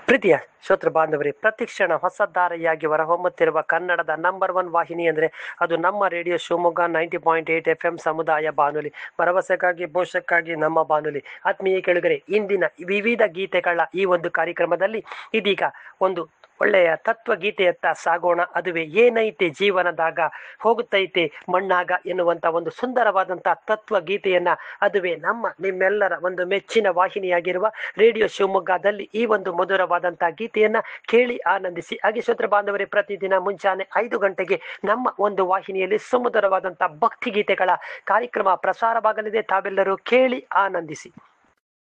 ಪ್ರೀತಿಯ ಶ್ರೋತೃ ಬಾಂಧವರೇ ಪ್ರತಿಕ್ಷಣ ಹೊಸ ಧಾರೆಯಾಗಿ ಹೊರಹೊಮ್ಮುತ್ತಿರುವ ಕನ್ನಡದ ನಂಬರ್ ಒನ್ ವಾಹಿನಿ ಅಂದರೆ ಅದು ನಮ್ಮ radio Shivamogga ninety point eight F M ಸಮುದಾಯ ಬಾನುಲಿ ಭರವಸೆಗಾಗಿ ಭವಿಷ್ಯಕ್ಕಾಗಿ ನಮ್ಮ ಬಾನುಲಿ ಆತ್ಮೀಯ ಕೆಳಗರೆ ಇಂದಿನ ವಿವಿಧ ಗೀತೆಗಳ ಈ ಒಂದು ಕಾರ್ಯಕ್ರಮದಲ್ಲಿ ಇದೀಗ ಒಂದು ಒಳ್ಳೆಯ ತತ್ವಗೀತೆಯತ್ತ ಸಾಗೋಣ ಅದುವೇ ಏನೈತೆ ಜೀವನದಾಗ ಹೋಗುತ್ತೈತೆ ಮಣ್ಣಾಗ ಎನ್ನುವಂಥ ಒಂದು ಸುಂದರವಾದಂಥ ತತ್ವಗೀತೆಯನ್ನ ಅದುವೇ ನಮ್ಮ ನಿಮ್ಮೆಲ್ಲರ ಒಂದು ಮೆಚ್ಚಿನ ವಾಹಿನಿಯಾಗಿರುವ ರೇಡಿಯೋ ಶಿವಮೊಗ್ಗದಲ್ಲಿ ಈ ಒಂದು ಮಧುರವಾದಂಥ ಗೀತೆಯನ್ನ ಕೇಳಿ ಆನಂದಿಸಿ ಹಾಗೆ ಶ್ರೋತೃ ಬಾಂಧವರೇ ಪ್ರತಿದಿನ ಮುಂಜಾನೆ ಐದು ಗಂಟೆಗೆ ನಮ್ಮ ಒಂದು ವಾಹಿನಿಯಲ್ಲಿ ಸುಮಧುರವಾದಂಥ ಭಕ್ತಿ ಗೀತೆಗಳ ಕಾರ್ಯಕ್ರಮ ಪ್ರಸಾರವಾಗಲಿದೆ ತಾವೆಲ್ಲರೂ ಕೇಳಿ ಆನಂದಿಸಿ